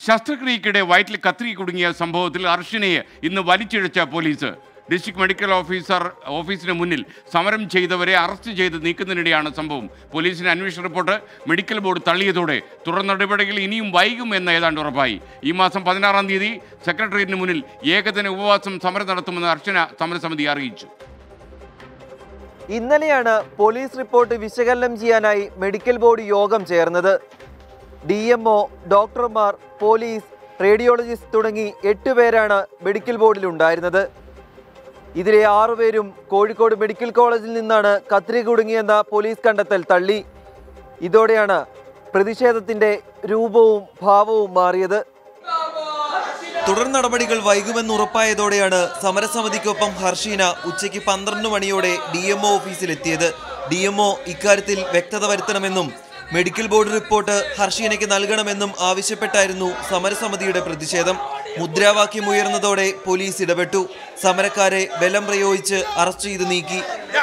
ശസ്ത്രക്രിയക്കിടെ വയറ്റിൽ കത്രി കുടുങ്ങിയ സംഭവത്തിൽ അർഷനയെ ഇന്ന് വലിച്ചിഴച്ച പോലീസ് ഡിസ്ട്രിക്ട് മെഡിക്കൽ ഓഫീസർ ഓഫീസിന് മുന്നിൽ സമരം ചെയ്തവരെ അറസ്റ്റ് ചെയ്ത് നീക്കുന്നതിനിടെയാണ് സംഭവം പോലീസിന്റെ അന്വേഷണ റിപ്പോർട്ട് മെഡിക്കൽ ബോർഡ് തള്ളിയതോടെ തുടർ നടപടികൾ ഇനിയും വൈകും എന്ന് ഏതാണ്ട് ഉറപ്പായി ഈ മാസം പതിനാറാം തീയതി സെക്രട്ടേറിയറ്റിന് മുന്നിൽ ഏകദിന ഉപവാസം സമരം നടത്തുമെന്ന് അർച്ചന സമരസമിതി അറിയിച്ചു ഇന്നലെയാണ് പോലീസ് റിപ്പോർട്ട് വിശകലനം ചെയ്യാനായി മെഡിക്കൽ ബോർഡ് യോഗം ചേർന്നത് ഡി എം ഒ ഡോക്ടർമാർ പോലീസ് റേഡിയോളജിസ്റ്റ് തുടങ്ങി എട്ട് പേരാണ് മെഡിക്കൽ ബോർഡിൽ ഉണ്ടായിരുന്നത് ഇതിലെ ആറുപേരും കോഴിക്കോട് മെഡിക്കൽ കോളേജിൽ നിന്നാണ് കത്രി കുടുങ്ങിയെന്ന പോലീസ് കണ്ടെത്തൽ തള്ളി ഇതോടെയാണ് പ്രതിഷേധത്തിന്റെ രൂപവും ഭാവവും മാറിയത് തുടർ നടപടികൾ വൈകുമെന്ന് ഉറപ്പായതോടെയാണ് സമരസമിതിക്കൊപ്പം ഹർഷീന ഉച്ചയ്ക്ക് പന്ത്രണ്ട് മണിയോടെ ഡി എം ഒ ഓഫീസിലെത്തിയത് ഡി എം ഒ ഇക്കാര്യത്തിൽ വ്യക്തത വരുത്തണമെന്നും മെഡിക്കൽ ബോർഡ് റിപ്പോർട്ട് ഹർഷീനയ്ക്ക് നൽകണമെന്നും ആവശ്യപ്പെട്ടായിരുന്നു സമരസമിതിയുടെ പ്രതിഷേധം മുദ്രാവാക്യം ഉയർന്നതോടെ പോലീസ് ഇടപെട്ടു സമരക്കാരെ ബലം പ്രയോഗിച്ച് അറസ്റ്റ് ചെയ്ത് നീക്കി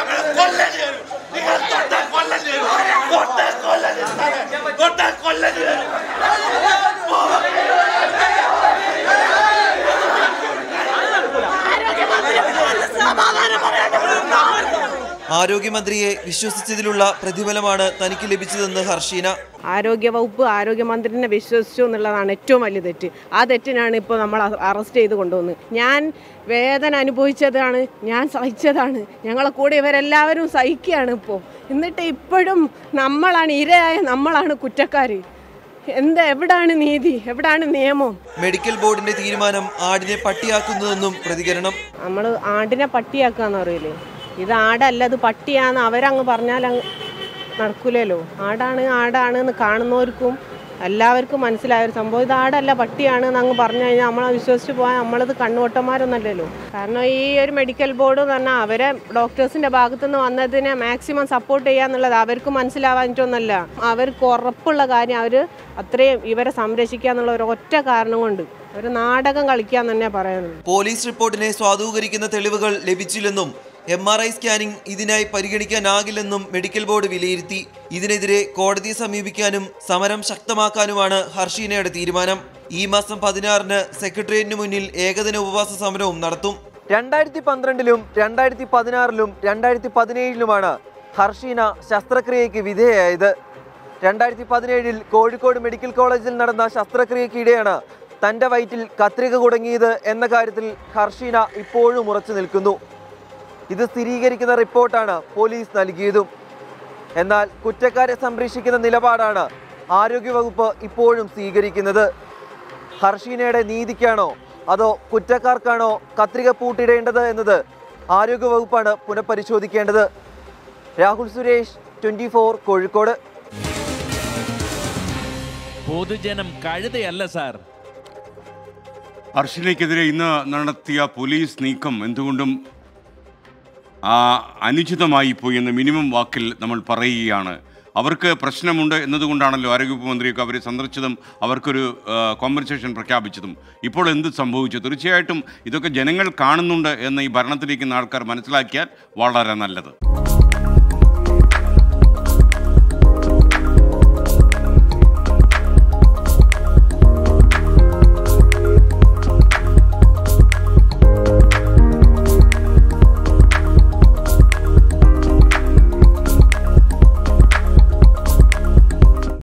ആരോഗ്യമന്ത്രിയെ വിശ്വസിച്ചതിലുള്ള പ്രതിഫലമാണ് തനിക്ക് ലഭിച്ചതെന്ന് ഹർഷീന ആരോഗ്യവകുപ്പ് ആരോഗ്യമന്ത്രിനെ വിശ്വസിച്ചു എന്നുള്ളതാണ് ഏറ്റവും വലിയ തെറ്റ് ആ തെറ്റിനാണ് ഇപ്പോൾ നമ്മൾ അ- അറസ്റ്റ് ചെയ്ത് കൊണ്ടുവന്നത് ഞാൻ വേദന അനുഭവിച്ചതാണ് ഞാൻ സഹിച്ചതാണ് ഞങ്ങളെ കൂടെ ഇവരെല്ലാവരും സഹിക്കുകയാണ് ഇപ്പോൾ എന്നിട്ട് ഇപ്പോഴും നമ്മളാണ് ഇരയായ നമ്മളാണ് കുറ്റക്കാർ എന്താ എവിടാണ് നീതി എവിടാണ് നിയമം മെഡിക്കൽ ബോർഡിന്റെ തീരുമാനം ആടിനെ പട്ടിയാക്കുന്നതെന്നും പ്രതികരണം നമ്മൾ ആടിനെ പട്ടിയാക്കാന്ന് പറയില്ലേ ഇത് ആടല്ല ഇത് പട്ടിയാന്ന് അവരങ്ങ് പറഞ്ഞാൽ അങ്ങ് നടക്കൂലല്ലോ ആടാണ് ആടാണ് എന്ന് കാണുന്നവർക്കും എല്ലാവർക്കും മനസ്സിലായ ഒരു സംഭവം ഇത് ആടല്ല പട്ടിയാണ് എന്ന് അങ്ങ് പറഞ്ഞു കഴിഞ്ഞാൽ നമ്മളെ വിശ്വസിച്ച് പോകാൻ നമ്മളത് കണ്ണുവട്ടന്മാരൊന്നല്ലല്ലോ കാരണം ഈ ഒരു മെഡിക്കൽ ബോർഡ് എന്ന് പറഞ്ഞാൽ അവരെ ഡോക്ടേഴ്സിൻ്റെ ഭാഗത്തു നിന്ന് വന്നതിനെ മാക്സിമം സപ്പോർട്ട് ചെയ്യാന്നുള്ളത് അവർക്ക് മനസ്സിലാവാനിട്ടൊന്നല്ല അവർക്ക് ഉറപ്പുള്ള കാര്യം അവർ അത്രയും ഇവരെ സംരക്ഷിക്കുക എന്നുള്ള ഒരു ഒറ്റ കാരണം കൊണ്ട് ഒരു നാടകം കളിക്കാന്ന് തന്നെ പറയുന്നത് പോലീസ് റിപ്പോർട്ടിനെ സ്വാധൂകരിക്കുന്ന തെളിവുകൾ ലഭിച്ചില്ലെന്നും എം ആർ ഐ സ്കാനിംഗ് ഇതിനായി പരിഗണിക്കാനാകില്ലെന്നും മെഡിക്കൽ ബോർഡ് വിലയിരുത്തി ഇതിനെതിരെ കോടതിയെ സമീപിക്കാനും സമരം ശക്തമാക്കാനുമാണ് ഹർഷീനയുടെ തീരുമാനം ഈ മാസം പതിനാറിന് സെക്രട്ടേറിയറ്റിന് മുന്നിൽ ഏകദിന ഉപവാസ സമരവും നടത്തും രണ്ടായിരത്തി പന്ത്രണ്ടിലും രണ്ടായിരത്തി പതിനാറിലും രണ്ടായിരത്തി പതിനേഴിലുമാണ് ഹർഷീന ശസ്ത്രക്രിയയ്ക്ക് വിധേയായത് രണ്ടായിരത്തി പതിനേഴിൽ കോഴിക്കോട് മെഡിക്കൽ കോളേജിൽ നടന്ന ശസ്ത്രക്രിയക്കിടെയാണ് തന്റെ വയറ്റിൽ കത്രിക കുടുങ്ങിയത് എന്ന കാര്യത്തിൽ ഹർഷീന ഇപ്പോഴും ഉറച്ചു നിൽക്കുന്നു ഇത് സ്ഥിരീകരിക്കുന്ന റിപ്പോർട്ടാണ് പോലീസ് നൽകിയതും എന്നാൽ കുറ്റക്കാരെ സംരക്ഷിക്കുന്ന നിലപാടാണ് ആരോഗ്യവകുപ്പ് ഇപ്പോഴും സ്വീകരിക്കുന്നത് ഹർഷീനയുടെ നീതിക്കാണോ അതോ കുറ്റക്കാർക്കാണോ കത്രിക പൂട്ടിടേണ്ടത് എന്നത് ആരോഗ്യവകുപ്പാണ് പുനഃപരിശോധിക്കേണ്ടത് രാഹുൽ സുരേഷ് ട്വന്റി കോഴിക്കോട് പൊതുജനം കഴുതയല്ല സാർ അർഷനയ്ക്കെതിരെ ഇന്ന് നടത്തിയ പോലീസ് നീക്കം എന്തുകൊണ്ടും ആ, അനുചിതമായി പോയി എന്ന് മിനിമം വാക്കിൽ നമ്മൾ പറയുകയാണ് അവർക്ക് പ്രശ്നമുണ്ട് എന്നതുകൊണ്ടാണല്ലോ ആരോഗ്യവകുപ്പ് മന്ത്രിയൊക്കെ അവരെ സന്ദർശിച്ചതും അവർക്കൊരു കോമ്പൻസേഷൻ പ്രഖ്യാപിച്ചതും ഇപ്പോൾ എന്ത് സംഭവിച്ചു തീർച്ചയായിട്ടും ഇതൊക്കെ ജനങ്ങൾ കാണുന്നുണ്ട് എന്ന് ഈ ഭരണത്തിലിരിക്കുന്ന ആൾക്കാർ മനസ്സിലാക്കിയാൽ വളരെ നല്ലത്